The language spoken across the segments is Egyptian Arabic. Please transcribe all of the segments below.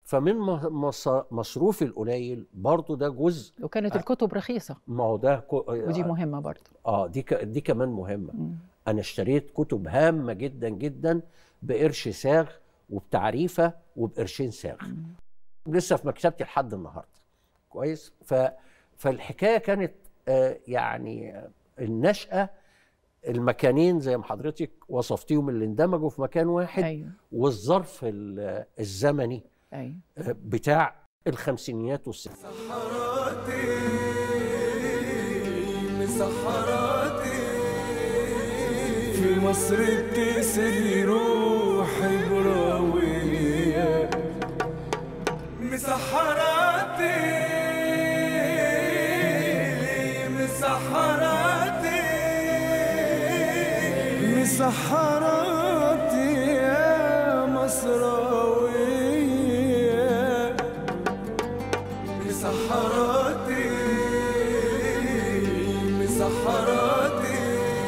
فمن م- مص- مصروفي القليل برضو ده جزء وكانت الكتب رخيصة ما هو ده كو- ودي مهمة برضه اه دي ك... دي كمان مهمه مم. انا اشتريت كتب هامه جدا جدا بقرش ساغ وبتعريفه وبقرشين ساغ لسه في مكتبتي لحد النهارده كويس ف... فالحكايه كانت آه يعني آه، النشأة المكانين زي ما حضرتك وصفتيهم اللي اندمجوا في مكان واحد ايوه والظرف ال- الزمني ايوه آه، بتاع الخمسينيات والستينات مسحراتي مسحراتي في مصر بتسري روحي براوية مسحراتي مسحراتي مسحراتي يا مصراوية مسحراتي مسحراتي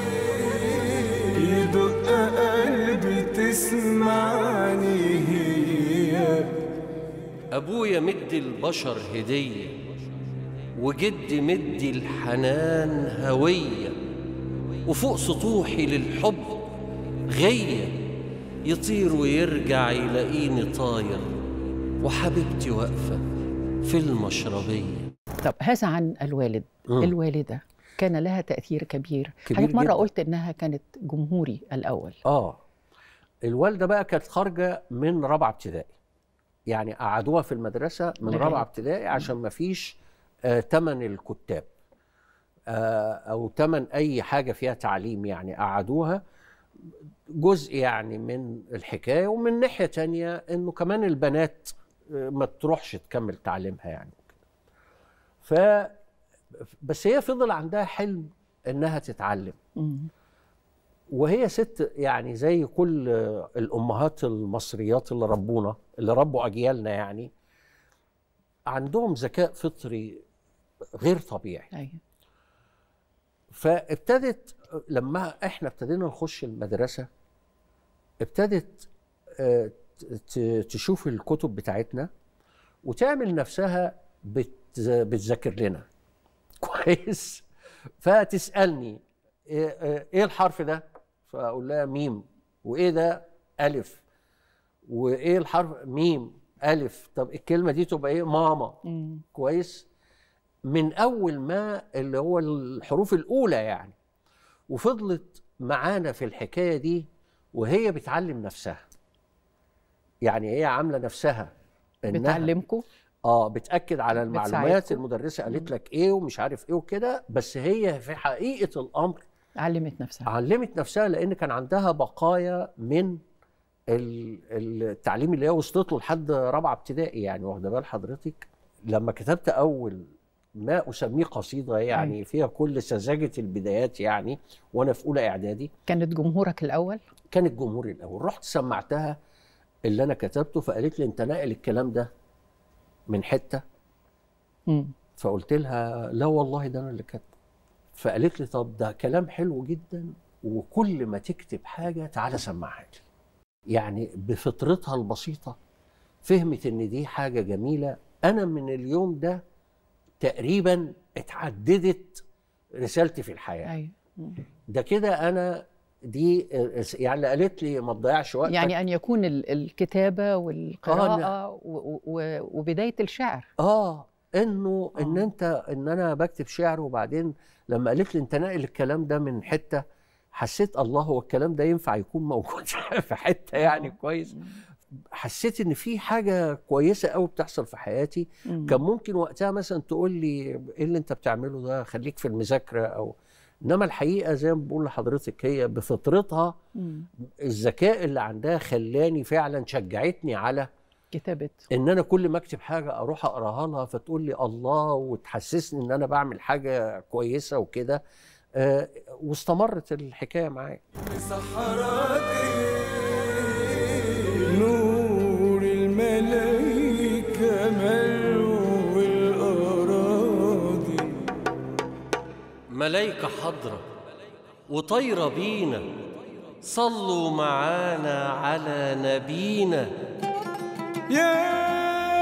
يدق قلبي تسمعني هي أبويا مدي البشر هدية وجدي مدي الحنان هوية وفوق سطوحي للحب غية يطير ويرجع يلاقيني طاير وحبيبتي واقفة في المشربية طب هذا عن الوالد مم. الوالدة كان لها تأثير كبير كبير حضرتك مرة جداً. قلت إنها كانت جمهوري الأول آه الوالدة بقى كانت خارجة من رابعة ابتدائي يعني قعدوها في المدرسة من لغاية. رابعة ابتدائي عشان ما فيش آه تمن الكتاب آه أو تمن أي حاجة فيها تعليم يعني قعدوها جزء يعني من الحكاية ومن ناحية تانية إنه كمان البنات آه، ما تروحش تكمل تعليمها يعني ف بس هي فضل عندها حلم إنها تتعلم مم. وهي ست يعني زي كل الامهات المصريات اللي ربونا اللي ربوا اجيالنا يعني عندهم ذكاء فطري غير طبيعي أيوه فابتدت لما احنا ابتدينا نخش المدرسه ابتدت آه، ت- تشوف الكتب بتاعتنا وتعمل نفسها بت- بتذاكر لنا كويس فتسالني ايه آه، إيه الحرف ده فاقول لها ميم وايه ده الف وايه الحرف ميم الف طب الكلمه دي تبقى ايه ماما مم. كويس من اول ما اللي هو الحروف الاولى يعني وفضلت معانا في الحكايه دي وهي بتعلم نفسها يعني هي عامله نفسها إنها- بتعلمكم اه بتاكد على المعلومات بتساعدكم. المدرسه قالت لك ايه ومش عارف ايه وكده بس هي في حقيقه الامر علمت نفسها علمت نفسها لان كان عندها بقايا من ال- التعليم اللي هي وصلت له لحد رابعه ابتدائي يعني واخده بال حضرتك لما كتبت اول ما اسميه قصيده يعني فيها كل سذاجه البدايات يعني وانا في اولى اعدادي كانت جمهورك الأول كانت جمهوري الاول رحت سمعتها اللي انا كتبته فقالت لي انت ناقل الكلام ده من حته مم. فقلت لها لا والله ده انا اللي كاتبه فقالت لي طب ده كلام حلو جدا وكل ما تكتب حاجه تعالى سمعها لي يعني بفطرتها البسيطه فهمت ان دي حاجه جميله انا من اليوم ده تقريبا اتعددت رسالتي في الحياه أيوه مم. ده كده انا دي يعني قالت لي ما تضيعش وقتك يعني أن يكون ال- الكتابة والقراءة و- و- وبداية الشعر اه انه ان آه. انت ان انا بكتب شعر وبعدين لما قالت لي انت ناقل الكلام ده من حته حسيت الله هو الكلام ده ينفع يكون موجود في حته يعني آه. كويس حسيت ان في حاجه كويسه قوي بتحصل في حياتي مم. كان ممكن وقتها مثلا تقول لي ايه اللي انت بتعمله ده خليك في المذاكره او انما الحقيقه زي ما بقول لحضرتك هي بفطرتها مم. الذكاء اللي عندها خلاني فعلا شجعتني على كتابة ان انا كل ما اكتب حاجه اروح اقراها لها فتقول لي الله وتحسسني ان انا بعمل حاجه كويسه وكده آه واستمرت الحكايه معايا مسحراتي نور الملايكة ملو الأراضي ملايكه حضره وطايره بينا صلوا معانا على نبينا يا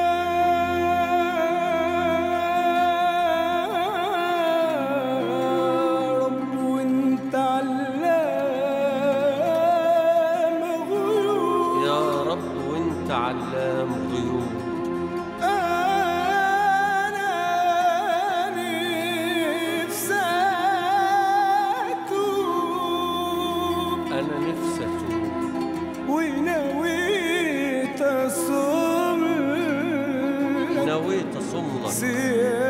وانت علام غيوب أنا نفسي أتوب انا نفسي اتوب ونويت أصوم نويت اصم لك صيام